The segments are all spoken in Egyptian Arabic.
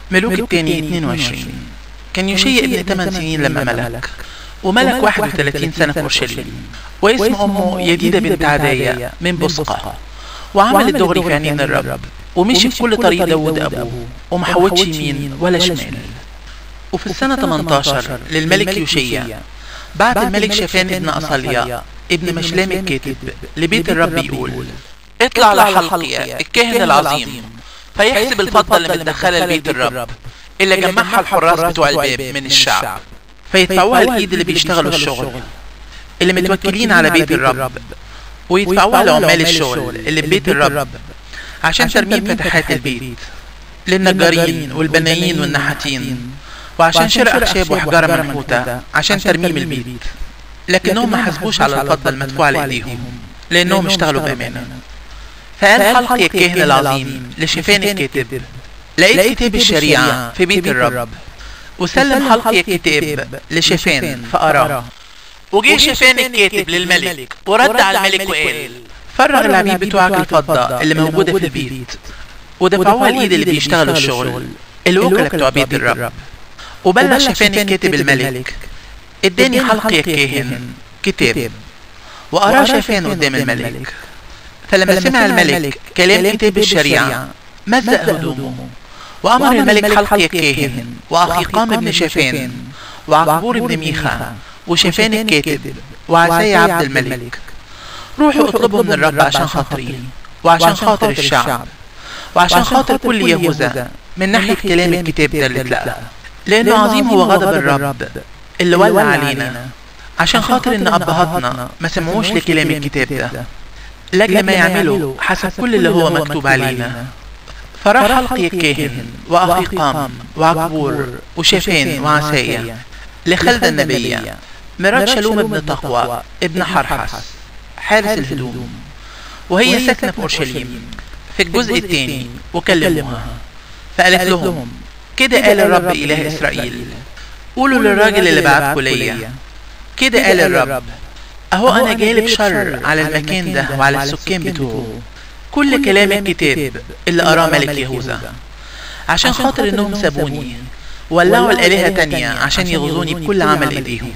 ملوك الثاني 22 كان يوشيا ابن 8 سنين لما ملك وملك 31 سنة في أورشليم واسم أمه يديدة بنت عداية من بصقة وعمل الدغري في عينين الرب ومشي في كل طريق داود أبوه وما حوتش يمين ولا شمال وفي السنة 18 للملك يوشيا بعت الملك شافان ابن أصليا ابن مشلام الكاتب لبيت الرب يقول اطلع على حلقيا الكاهن العظيم فيحسب الفضة اللي متدخلة لبيت الرب اللي جمعها الحراس بتوع الباب من الشعب فيدفعوها الإيد اللي بيشتغلوا الشغل اللي متوكلين على بيت الرب ويدفعوها لعمال الشغل اللي ببيت الرب عشان ترميم فتحات البيت للنجارين والبنايين والنحاتين وعشان شراء أخشاب وحجارة منحوتة عشان ترميم البيت لكنهم ما حسبوش على الفضة المدفوعة لإيديهم لأنهم اشتغلوا بأمانة فقال حلقي الكاهن العظيم لشفان الكاتب لقيت كتاب الشريعة في بيت الرب وسلم حلقي الكتاب لشفان فأراه وجه شفان الكاتب للملك ورد على الملك وقال فرغ العبيد بتوعك الفضة اللي موجودة في البيت ودفعوها الإيد اللي بيشتغلوا الشغل الوكلاء بتوع بيت الرب وبلغ شفان الكاتب الملك اداني حلقي الكاهن كتاب وأراه شفان قدام الملك فلما سمع الملك كلام كتاب الشريعة مزق هدومه وأمر الملك حلقي الكاهن وأخيقام بن شفان وعقبور بن ميخا وشفان الكاتب وعساي عبد الملك روحوا اطلبوا من الرب عشان خاطري وعشان خاطر الشعب وعشان خاطر كل يهوذا من ناحية كلام الكتاب ده اللي اتلقى لأنه عظيم هو غضب الرب اللي ولى علينا عشان خاطر إن أبهاتنا ما سمعوش لكلام الكتاب ده لأجل ما يعملوا حسب كل اللي هو مكتوب علينا فراح حلقي الكاهن وأخيقام وعكبور وشافان وعسايا لخلدة النبية مرات شلوم ابن تقوى ابن حرحس حارس الهدوم وهي ساكنة في أورشليم في الجزء الثاني وكلموها فقالت لهم كده قال الرب إله إسرائيل قولوا للراجل اللي بعتكوا ليا كده قال الرب أهو أنا جالب شر على المكان ده وعلى السكان بتوعه كل كلام الكتاب اللي قراه ملك يهوذا عشان خاطر إنهم سابوني ولعوا الآلهة تانية عشان يغزوني بكل عمل إيديهم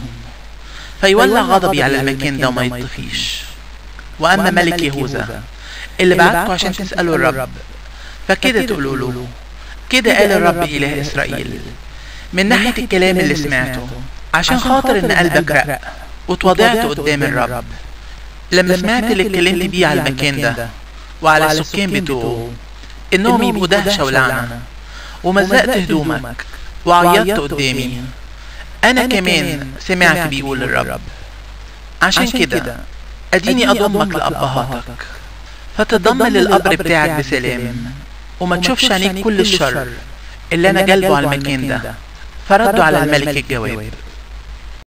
فيولع غضبي على المكان ده وما يطفيش وأما ملك يهوذا اللي بعتكوا عشان تسألوا الرب فكده تقولوا له كده قال الرب إله إسرائيل من ناحية الكلام اللي سمعته عشان خاطر إن قلبك رق وتواضعت قدام الرب لما سمعت اللي اتكلمت بيه على المكان ده وعلى السكان بتوعه إنهم يبقوا دهشة ولعنة ومزقت هدومك وعيطت قدامي أنا كمان سمعت بيقول الرب عشان كده أديني أضمك لأبهاتك فتضم للقبر بتاعك بسلام وما تشوفش عينيك كل الشر اللي أنا جلبه على المكان ده فردوا على الملك الجواب